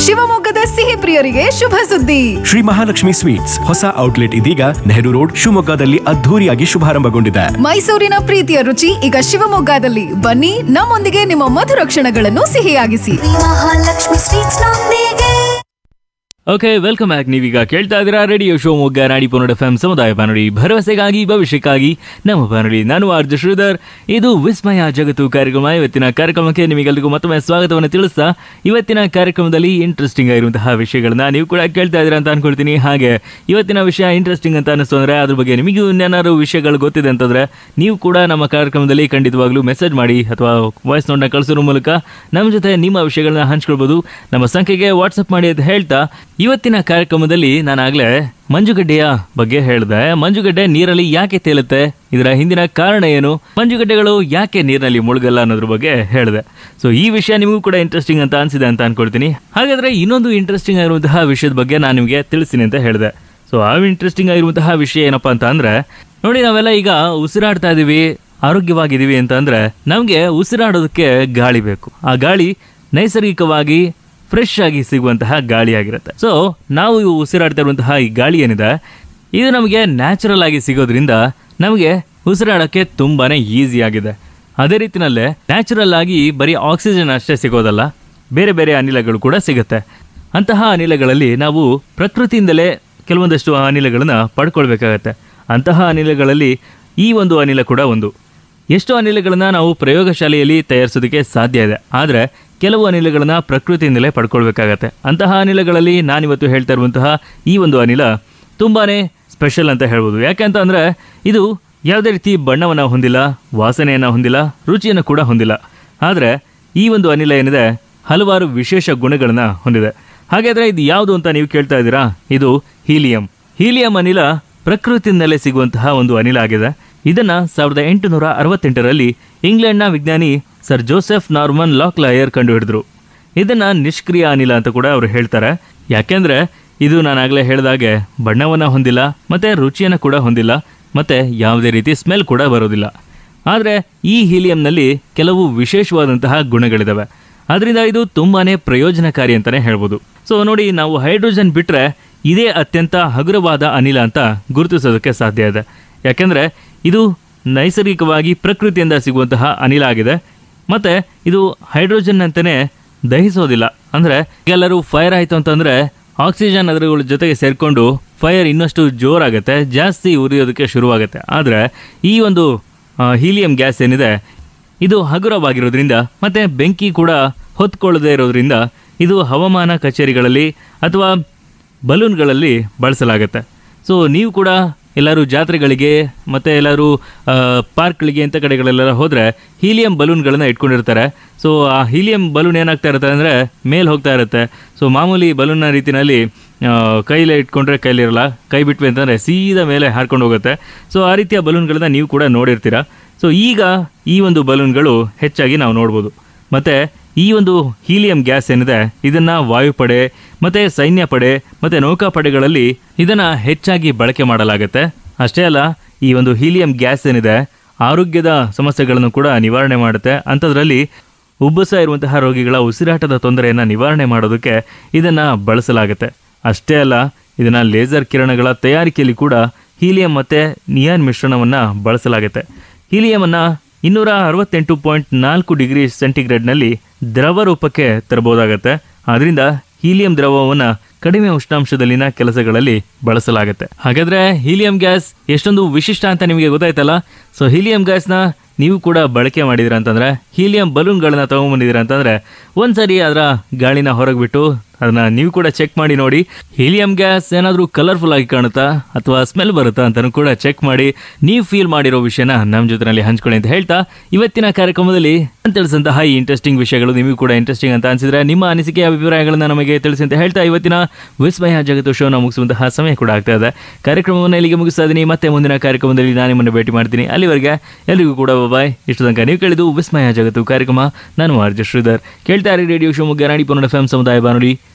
ಶಿವಮೊಗ್ಗದ ಸಿಹಿ ಪ್ರಿಯರಿಗೆ ಶುಭ ಸುದ್ದಿ ಶ್ರೀ ಮಹಾಲಕ್ಷ್ಮಿ ಸ್ವೀಟ್ಸ್ ಹೊಸ ಔಟ್ಲೆಟ್ ಇದೀಗ ನೆಹರು ರೋಡ್ ಶಿವಮೊಗ್ಗದಲ್ಲಿ ಅದ್ಧೂರಿಯಾಗಿ ಶುಭಾರಂಭಗೊಂಡಿದೆ ಮೈಸೂರಿನ ಪ್ರೀತಿಯ ರುಚಿ ಈಗ ಶಿವಮೊಗ್ಗದಲ್ಲಿ ಬನ್ನಿ ನಮ್ಮೊಂದಿಗೆ ನಿಮ್ಮ ಮಧುರ ಕ್ಷಣಗಳನ್ನು ಸಿಹಿಯಾಗಿಸಿ ಮಹಾಲಕ್ಷ್ಮಿ ಸ್ವೀಟ್ಸ್ ನೊಂದಿಗೆ ಓಕೆ ವೆಲ್ಕಮ್ ಬ್ಯಾಕ್ ನೀವೀಗ ಕೇಳ್ತಾ ಇದ್ದೀರಾ ರೇಡಿಯೋ ಶಿವಮೊಗ್ಗ ನಾಡಿ ಪುನಡ ಎಫ್ ಸಮುದಾಯ ಬಾನುಲಿ ಭರವಸೆಗಾಗಿ ಭವಿಷ್ಯಕ್ಕಾಗಿ ನಮ್ಮ ಬಾನುಲಿ ನಾನು ಆರ್ಜ ಶ್ರೀಧರ್ ಇದು ವಿಸ್ಮಯ ಜಗತ್ತು ಕಾರ್ಯಕ್ರಮ ಇವತ್ತಿನ ಕಾರ್ಯಕ್ರಮಕ್ಕೆ ನಿಮಗೆಲ್ಲರಿಗೂ ಮತ್ತೊಮ್ಮೆ ಸ್ವಾಗತವನ್ನು ತಿಳಿಸ್ತಾ ಇವತ್ತಿನ ಕಾರ್ಯಕ್ರಮದಲ್ಲಿ ಇಂಟ್ರೆಸ್ಟಿಂಗ್ ಆಗಿರುವಂತಹ ವಿಷಯಗಳನ್ನ ನೀವು ಕೂಡ ಕೇಳ್ತಾ ಇದ್ದೀರಾ ಅಂತ ಅನ್ಕೊಳ್ತೀನಿ ಹಾಗೆ ಇವತ್ತಿನ ವಿಷಯ ಇಂಟ್ರೆಸ್ಟಿಂಗ್ ಅಂತ ಅನಿಸ್ತು ಅಂದ್ರೆ ಅದ್ರ ಬಗ್ಗೆ ನಿಮಗೂ ಇನ್ನೇನಾದ್ರು ವಿಷಯಗಳು ಗೊತ್ತಿದೆ ಅಂತಂದ್ರೆ ನೀವು ಕೂಡ ನಮ್ಮ ಕಾರ್ಯಕ್ರಮದಲ್ಲಿ ಖಂಡಿತವಾಗ್ಲೂ ಮೆಸೇಜ್ ಮಾಡಿ ಅಥವಾ ವಾಯ್ಸ್ ನೋಟ್ನ ಕಳಿಸೋದ್ರ ಮೂಲಕ ನಮ್ಮ ಜೊತೆ ನಿಮ್ಮ ವಿಷಯಗಳನ್ನ ಹಂಚ್ಕೊಳ್ಬೋದು ನಮ್ಮ ಸಂಖ್ಯೆಗೆ ವಾಟ್ಸಪ್ ಮಾಡಿ ಅಂತ ಹೇಳ್ತಾ ಇವತ್ತಿನ ಕಾರ್ಯಕ್ರಮದಲ್ಲಿ ನಾನಾಗಲೇ ಮಂಜುಗಡ್ಡೆಯ ಬಗ್ಗೆ ಹೇಳಿದೆ ಮಂಜುಗಡ್ಡೆ ನೀರಲ್ಲಿ ಯಾಕೆ ತೇಲುತ್ತೆ ಇದರ ಹಿಂದಿನ ಕಾರಣ ಏನು ಮಂಜುಗಡ್ಡೆಗಳು ಯಾಕೆ ನೀರಿನಲ್ಲಿ ಮುಳುಗಲ್ಲ ಅನ್ನೋದ್ರ ಬಗ್ಗೆ ಹೇಳಿದೆ ಸೊ ಈ ವಿಷಯ ನಿಮಗೂ ಕೂಡ ಇಂಟ್ರೆಸ್ಟಿಂಗ್ ಅಂತ ಅನ್ಸಿದೆ ಅಂತ ಅನ್ಕೊಳ್ತೀನಿ ಹಾಗಾದ್ರೆ ಇನ್ನೊಂದು ಇಂಟ್ರೆಸ್ಟಿಂಗ್ ಆಗಿರುವಂತಹ ವಿಷಯದ ಬಗ್ಗೆ ನಾನು ನಿಮಗೆ ತಿಳಿಸ್ತೀನಿ ಅಂತ ಹೇಳಿದೆ ಸೊ ಆ ಇಂಟ್ರೆಸ್ಟಿಂಗ್ ಆಗಿರುವಂತಹ ವಿಷಯ ಏನಪ್ಪಾ ಅಂತ ಅಂದ್ರೆ ನೋಡಿ ನಾವೆಲ್ಲ ಈಗ ಉಸಿರಾಡ್ತಾ ಇದೀವಿ ಆರೋಗ್ಯವಾಗಿದ್ದೀವಿ ಅಂತ ಅಂದ್ರೆ ನಮಗೆ ಉಸಿರಾಡೋದಕ್ಕೆ ಗಾಳಿ ಬೇಕು ಆ ಗಾಳಿ ನೈಸರ್ಗಿಕವಾಗಿ ಫ್ರೆಶ್ ಆಗಿ ಸಿಗುವಂತಹ ಗಾಳಿ ಆಗಿರುತ್ತೆ ಸೊ ನಾವು ಇವು ಉಸಿರಾಡ್ತಾ ಇರುವಂತಹ ಈ ಗಾಳಿ ಏನಿದೆ ಇದು ನಮಗೆ ನ್ಯಾಚುರಲ್ ಆಗಿ ಸಿಗೋದ್ರಿಂದ ನಮಗೆ ಉಸಿರಾಡೋಕ್ಕೆ ತುಂಬಾನೇ ಈಸಿ ಆಗಿದೆ ಅದೇ ರೀತಿನಲ್ಲೇ ನ್ಯಾಚುರಲ್ ಆಗಿ ಬರೀ ಆಕ್ಸಿಜನ್ ಅಷ್ಟೇ ಸಿಗೋದಲ್ಲ ಬೇರೆ ಬೇರೆ ಅನಿಲಗಳು ಕೂಡ ಸಿಗುತ್ತೆ ಅಂತಹ ಅನಿಲಗಳಲ್ಲಿ ನಾವು ಪ್ರಕೃತಿಯಿಂದಲೇ ಕೆಲವೊಂದಷ್ಟು ಅನಿಲಗಳನ್ನು ಪಡ್ಕೊಳ್ಬೇಕಾಗತ್ತೆ ಅಂತಹ ಅನಿಲಗಳಲ್ಲಿ ಈ ಒಂದು ಅನಿಲ ಕೂಡ ಒಂದು ಎಷ್ಟು ಅನಿಲಗಳನ್ನು ನಾವು ಪ್ರಯೋಗಶಾಲೆಯಲ್ಲಿ ತಯಾರಿಸೋದಕ್ಕೆ ಸಾಧ್ಯ ಇದೆ ಆದರೆ ಕೆಲವು ಅನಿಲಗಳನ್ನು ಪ್ರಕೃತಿಯಿಂದಲೇ ಪಡ್ಕೊಳ್ಬೇಕಾಗತ್ತೆ ಅಂತಹ ಅನಿಲಗಳಲ್ಲಿ ನಾನಿವತ್ತು ಹೇಳ್ತಾ ಇರುವಂತಹ ಈ ಒಂದು ಅನಿಲ ತುಂಬಾನೇ ಸ್ಪೆಷಲ್ ಅಂತ ಹೇಳ್ಬೋದು ಯಾಕೆ ಅಂತ ಅಂದರೆ ಇದು ಯಾವುದೇ ರೀತಿ ಬಣ್ಣವನ್ನು ಹೊಂದಿಲ್ಲ ವಾಸನೆಯನ್ನು ಹೊಂದಿಲ್ಲ ರುಚಿಯನ್ನು ಕೂಡ ಹೊಂದಿಲ್ಲ ಆದರೆ ಈ ಒಂದು ಅನಿಲ ಏನಿದೆ ಹಲವಾರು ವಿಶೇಷ ಗುಣಗಳನ್ನು ಹೊಂದಿದೆ ಹಾಗಾದರೆ ಇದು ಯಾವುದು ಅಂತ ನೀವು ಕೇಳ್ತಾ ಇದ್ದೀರಾ ಇದು ಹೀಲಿಯಂ ಹೀಲಿಯಂ ಅನಿಲ ಪ್ರಕೃತಿಯಿಂದಲೇ ಸಿಗುವಂತಹ ಒಂದು ಅನಿಲ ಆಗಿದೆ ಇದನ್ನ ಸಾವಿರದ ಎಂಟುನೂರ ಅರವತ್ತೆಂಟರಲ್ಲಿ ಇಂಗ್ಲೆಂಡ್ನ ವಿಜ್ಞಾನಿ ಸರ್ ಜೋಸೆಫ್ ನಾರ್ಮನ್ ಲಾಕ್ಲಾಯರ್ ಕಂಡುಹಿಡಿದ್ರು ಇದನ್ನ ನಿಷ್ಕ್ರಿಯ ಅನಿಲ ಅಂತ ಕೂಡ ಅವರು ಹೇಳ್ತಾರೆ ಯಾಕೆಂದ್ರೆ ಇದು ನಾನಾಗಲೇ ಹೇಳಿದಾಗೆ ಬಣ್ಣವನ್ನ ಹೊಂದಿಲ್ಲ ಮತ್ತೆ ರುಚಿಯನ್ನು ಕೂಡ ಹೊಂದಿಲ್ಲ ಮತ್ತೆ ಯಾವುದೇ ರೀತಿ ಸ್ಮೆಲ್ ಕೂಡ ಬರೋದಿಲ್ಲ ಆದರೆ ಈ ಹೀಲಿಯಂನಲ್ಲಿ ಕೆಲವು ವಿಶೇಷವಾದಂತಹ ಗುಣಗಳಿದಾವೆ ಅದರಿಂದ ಇದು ತುಂಬಾನೇ ಪ್ರಯೋಜನಕಾರಿ ಅಂತಾನೆ ಹೇಳ್ಬೋದು ಸೊ ನೋಡಿ ನಾವು ಹೈಡ್ರೋಜನ್ ಬಿಟ್ರೆ ಇದೇ ಅತ್ಯಂತ ಹಗುರವಾದ ಅನಿಲ ಅಂತ ಗುರುತಿಸೋದಕ್ಕೆ ಸಾಧ್ಯ ಇದೆ ಯಾಕೆಂದ್ರೆ ಇದು ನೈಸರ್ಗಿಕವಾಗಿ ಪ್ರಕೃತಿಯಿಂದ ಸಿಗುವಂತಹ ಅನಿಲ ಆಗಿದೆ ಮತ್ತೆ ಇದು ಹೈಡ್ರೋಜನ್ ಅಂತಾನೆ ದಹಿಸೋದಿಲ್ಲ ಅಂದ್ರೆ ಎಲ್ಲರೂ ಫೈರ್ ಆಯ್ತು ಅಂತಂದ್ರೆ ಆಕ್ಸಿಜನ್ ಅದರ ಜೊತೆಗೆ ಸೇರ್ಕೊಂಡು ಫೈರ್ ಇನ್ನಷ್ಟು ಜೋರಾಗುತ್ತೆ ಜಾಸ್ತಿ ಉರಿಯೋದಕ್ಕೆ ಶುರುವಾಗುತ್ತೆ ಆದರೆ ಈ ಒಂದು ಹೀಲಿಯಂ ಗ್ಯಾಸ್ ಏನಿದೆ ಇದು ಹಗುರವಾಗಿರೋದ್ರಿಂದ ಮತ್ತೆ ಬೆಂಕಿ ಕೂಡ ಹೊತ್ಕೊಳ್ಳದೇ ಇರೋದ್ರಿಂದ ಇದು ಹವಾಮಾನ ಕಚೇರಿಗಳಲ್ಲಿ ಅಥವಾ ಬಲೂನ್ಗಳಲ್ಲಿ ಬಳಸಲಾಗುತ್ತೆ ಸೊ ನೀವು ಕೂಡ ಎಲ್ಲರೂ ಜಾತ್ರೆಗಳಿಗೆ ಮತ್ತು ಎಲ್ಲರೂ ಆ, ಪಾರ್ಕ್ಗಳಿಗೆ ಇಂಥ ಕಡೆಗಳೆಲ್ಲ ಹೋದರೆ ಹೀಲಿಯಂ ಬಲೂನ್ಗಳನ್ನ ಇಟ್ಕೊಂಡಿರ್ತಾರೆ ಸೊ ಆ ಹೀಲಿಯಂ ಬಲೂನ್ ಏನಾಗ್ತಾ ಇರುತ್ತೆ ಅಂದರೆ ಮೇಲೆ ಹೋಗ್ತಾ ಇರುತ್ತೆ ಸೊ ಮಾಮೂಲಿ ಬಲೂನ್ನ ರೀತಿನಲ್ಲಿ ಆ, ಕೈಲೇ ಇಟ್ಕೊಂಡ್ರೆ ಕೈಲಿರಲ್ಲ ಕೈ ಬಿಟ್ವಿ ಅಂತಂದರೆ ಸೀದಾ ಮೇಲೆ ಹಾರ್ಕೊಂಡು ಹೋಗುತ್ತೆ ಸೊ ಆ ರೀತಿಯ ಬಲೂನ್ಗಳನ್ನ ನೀವು ಕೂಡ ನೋಡಿರ್ತೀರ ಸೊ ಈಗ ಈ ಒಂದು ಬಲೂನ್ಗಳು ಹೆಚ್ಚಾಗಿ ನಾವು ನೋಡ್ಬೋದು ಮತ್ತು ಈ ಒಂದು ಹೀಲಿಯಂ ಗ್ಯಾಸ್ ಏನಿದೆ ಇದನ್ನ ವಾಯುಪಡೆ ಮತ್ತೆ ಸೈನ್ಯ ಪಡೆ ಮತ್ತೆ ನೌಕಾಪಡೆಗಳಲ್ಲಿ ಇದನ್ನ ಹೆಚ್ಚಾಗಿ ಬಳಕೆ ಮಾಡಲಾಗುತ್ತೆ ಅಷ್ಟೇ ಅಲ್ಲ ಈ ಒಂದು ಹೀಲಿಯಂ ಗ್ಯಾಸ್ ಏನಿದೆ ಆರೋಗ್ಯದ ಸಮಸ್ಯೆಗಳನ್ನು ಕೂಡ ನಿವಾರಣೆ ಮಾಡುತ್ತೆ ಅಂಥದ್ರಲ್ಲಿ ಉಬ್ಬಸ ಇರುವಂತಹ ರೋಗಿಗಳ ಉಸಿರಾಟದ ತೊಂದರೆಯನ್ನು ನಿವಾರಣೆ ಮಾಡೋದಕ್ಕೆ ಇದನ್ನ ಬಳಸಲಾಗುತ್ತೆ ಅಷ್ಟೇ ಅಲ್ಲ ಇದನ್ನ ಲೇಸರ್ ಕಿರಣಗಳ ತಯಾರಿಕೆಯಲ್ಲಿ ಕೂಡ ಹೀಲಿಯಂ ಮತ್ತೆ ನಿಯಾನ್ ಮಿಶ್ರಣವನ್ನ ಬಳಸಲಾಗುತ್ತೆ ಹೀಲಿಯಮನ್ನ ಇನ್ನೂರ ಅರವತ್ತೆಂಟು ಪಾಯಿಂಟ್ ನಾಲ್ಕು ಡಿಗ್ರಿ ಸೆಂಟಿಗ್ರೇಡ್ನಲ್ಲಿ ದ್ರವ ರೂಪಕ್ಕೆ ತರಬಹುದಾಗತ್ತೆ ಆದ್ರಿಂದ ಹೀಲಿಯಂ ದ್ರವವನ್ನು ಕಡಿಮೆ ಉಷ್ಣಾಂಶದಲ್ಲಿನ ಕೆಲಸಗಳಲ್ಲಿ ಬಳಸಲಾಗುತ್ತೆ ಹಾಗಾದ್ರೆ ಹೀಲಿಯಂ ಗ್ಯಾಸ್ ಎಷ್ಟೊಂದು ವಿಶಿಷ್ಟ ಅಂತ ನಿಮಗೆ ಗೊತ್ತಾಯ್ತಲ್ಲ ಸೊ ಹೀಲಿಯಂ ಗ್ಯಾಸ್ನ ನೀವು ಕೂಡ ಬಳಕೆ ಮಾಡಿದಿರ ಅಂತಂದ್ರೆ ಹೀಲಿಯಂ ಬಲೂನ್ಗಳನ್ನ ತಗೊಂಡ್ಬಂದಿದ್ದೀರ ಅಂತಂದ್ರೆ ಒಂದ್ಸರಿ ಅದರ ಗಾಳಿನ ಹೊರಗೆ ಬಿಟ್ಟು ಅದನ್ನ ನೀವು ಕೂಡ ಚೆಕ್ ಮಾಡಿ ನೋಡಿ ಹೀಲಿಯಂ ಗ್ಯಾಸ್ ಏನಾದರೂ ಕಲರ್ಫುಲ್ ಆಗಿ ಕಾಣುತ್ತಾ ಅಥವಾ ಸ್ಮೆಲ್ ಬರುತ್ತಾ ಅಂತಲೂ ಕೂಡ ಚೆಕ್ ಮಾಡಿ ನೀವು ಫೀಲ್ ಮಾಡಿರೋ ವಿಷಯನ ನಮ್ಮ ಜೊತೆನಲ್ಲಿ ಹಂಚ್ಕೊಳ್ಳಿ ಅಂತ ಹೇಳ್ತಾ ಇವತ್ತಿನ ಕಾರ್ಯಕ್ರಮದಲ್ಲಿ ನಾನು ತಿಳಿಸಂತಹ ಈ ಇಂಟ್ರೆಸ್ಟಿಂಗ್ ವಿಷಯಗಳು ನಿಮಗೂ ಕೂಡ ಇಂಟ್ರೆಸ್ಟಿಂಗ್ ಅಂತ ಅನಿಸಿದ್ರೆ ನಿಮ್ಮ ಅನಿಸಿಕೆ ಅಭಿಪ್ರಾಯಗಳನ್ನ ನಮಗೆ ತಿಳಿಸಿ ಅಂತ ಹೇಳ್ತಾ ಇವತ್ತಿನ ವಿಸ್ಮಯ ಜಗತ್ತು ಶೋನ ಮುಗಿಸುವಂತಹ ಸಮಯ ಕೂಡ ಆಗ್ತಾ ಇದೆ ಕಾರ್ಯಕ್ರಮವನ್ನು ಇಲ್ಲಿಗೆ ಮುಗಿಸ್ತಾ ಇದ್ದೀನಿ ಮತ್ತೆ ಮುಂದಿನ ಕಾರ್ಯಕ್ರಮದಲ್ಲಿ ನಾನು ನಿಮ್ಮನ್ನು ಭೇಟಿ ಮಾಡ್ತೀನಿ ಅಲ್ಲಿವರೆಗೆ ಎಲ್ರಿಗೂ ಕೂಡ ಬಾಯ್ ಇಷ್ಟು ತನಕ ನೀವು ಕೇಳಿದ್ದು ವಿಸ್ಮಯ ಜಗತ್ತು ಕಾರ್ಯಕ್ರಮ ನಾನು ಆರ್ಜ ಶ್ರೀಧರ್ ಕೇಳ್ತಾ ಇರಿ ರೇಡಿಯೋ ಶಿವಮೊಗ್ಗ ನಾಡಿ ಪನ್ನಡ ಎಫ್ ಸಮುದಾಯ ಬಾನುಲಿ